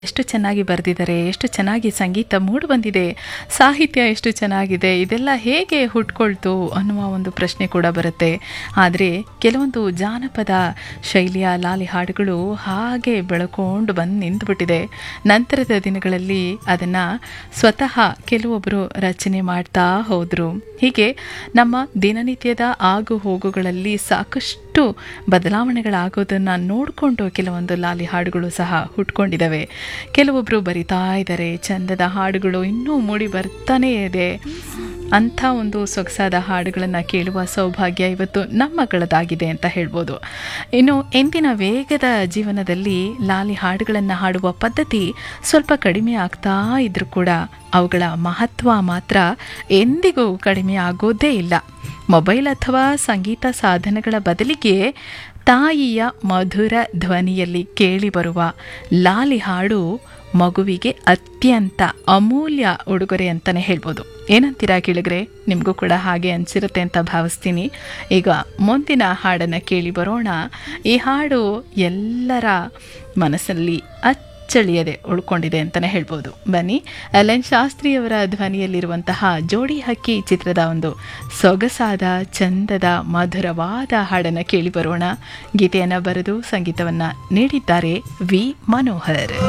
ಎಷ್ಟು ಚೆನ್ನಾಗಿ ಬರೆದಿದ್ದಾರೆ ಎಷ್ಟು ಚೆನ್ನಾಗಿ ಸಂಗೀತ ಮೂಡಿ ಬಂದಿದೆ ಸಾಹಿತ್ಯ ಎಷ್ಟು ಚೆನ್ನಾಗಿದೆ ಇದೆಲ್ಲ ಹೇಗೆ ಹುಟ್ಕೊಳ್ತು ಅನ್ನುವ ಒಂದು ಪ್ರಶ್ನೆ ಕೂಡ ಬರುತ್ತೆ ಆದರೆ ಕೆಲವೊಂದು ಜಾನಪದ ಶೈಲಿಯ ಲಾಲಿ ಹಾಡುಗಳು ಹಾಗೆ ಬೆಳಕೊಂಡು ಬಂದು ನಿಂತುಬಿಟ್ಟಿದೆ ನಂತರದ ದಿನಗಳಲ್ಲಿ ಅದನ್ನು ಸ್ವತಃ ಕೆಲವೊಬ್ಬರು ರಚನೆ ಮಾಡ್ತಾ ಹೋದರು ಹೀಗೆ ನಮ್ಮ ದಿನನಿತ್ಯದ ಆಗು ಹೋಗುಗಳಲ್ಲಿ ಸಾಕಷ್ಟು ಬದಲಾವಣೆಗಳಾಗೋದನ್ನು ನೋಡಿಕೊಂಡು ಕೆಲವೊಂದು ಲಾಲಿ ಹಾಡುಗಳು ಸಹ ಹುಟ್ಕೊಂಡಿದ್ದಾವೆ ಕೆಲವೊಬ್ಬರು ಬರಿತಾ ಇದ್ದಾರೆ ಚಂದದ ಹಾಡುಗಳು ಇನ್ನೂ ಮೂಡಿ ಬರ್ತಾನೇ ಇದೆ ಅಂಥ ಒಂದು ಸೊಗಸಾದ ಹಾಡುಗಳನ್ನು ಕೇಳುವ ಸೌಭಾಗ್ಯ ಇವತ್ತು ನಮ್ಮಗಳದಾಗಿದೆ ಅಂತ ಹೇಳ್ಬೋದು ಇನ್ನು ಎಂದಿನ ವೇಗದ ಜೀವನದಲ್ಲಿ ಲಾಲಿ ಹಾಡುಗಳನ್ನು ಹಾಡುವ ಪದ್ಧತಿ ಸ್ವಲ್ಪ ಕಡಿಮೆ ಆಗ್ತಾ ಇದ್ರೂ ಕೂಡ ಅವುಗಳ ಮಹತ್ವ ಮಾತ್ರ ಎಂದಿಗೂ ಕಡಿಮೆ ಆಗೋದೇ ಇಲ್ಲ ಮೊಬೈಲ್ ಅಥವಾ ಸಂಗೀತ ಸಾಧನಗಳ ಬದಲಿಗೆ ತಾಯಿಯ ಮಧುರ ಧ್ವನಿಯಲ್ಲಿ ಕೇಳಿಬರುವ ಲಾಲಿ ಹಾಡು ಮಗುವಿಗೆ ಅತ್ಯಂತ ಅಮೂಲ್ಯ ಉಡುಗೊರೆ ಅಂತಲೇ ಹೇಳ್ಬೋದು ಏನಂತೀರಾ ಕೇಳಿದ್ರೆ ನಿಮಗೂ ಕೂಡ ಹಾಗೆ ಅನಿಸಿರುತ್ತೆ ಅಂತ ಭಾವಿಸ್ತೀನಿ ಈಗ ಮುಂದಿನ ಹಾಡನ್ನು ಕೇಳಿ ಬರೋಣ ಈ ಹಾಡು ಎಲ್ಲರ ಮನಸ್ಸಲ್ಲಿ ಅಚ್ಚಳಿಯದೆ ಉಳ್ಕೊಂಡಿದೆ ಅಂತಲೇ ಹೇಳ್ಬೋದು ಬನ್ನಿ ಎಲ್ ಶಾಸ್ತ್ರಿಯವರ ಧ್ವನಿಯಲ್ಲಿರುವಂತಹ ಜೋಡಿ ಹಕ್ಕಿ ಚಿತ್ರದ ಒಂದು ಸೊಗಸಾದ ಚಂದದ ಮಧುರವಾದ ಹಾಡನ್ನು ಕೇಳಿ ಬರೋಣ ಗೀತೆಯನ್ನು ಬರೆದು ಸಂಗೀತವನ್ನು ನೀಡಿದ್ದಾರೆ ವಿ ಮನೋಹರ್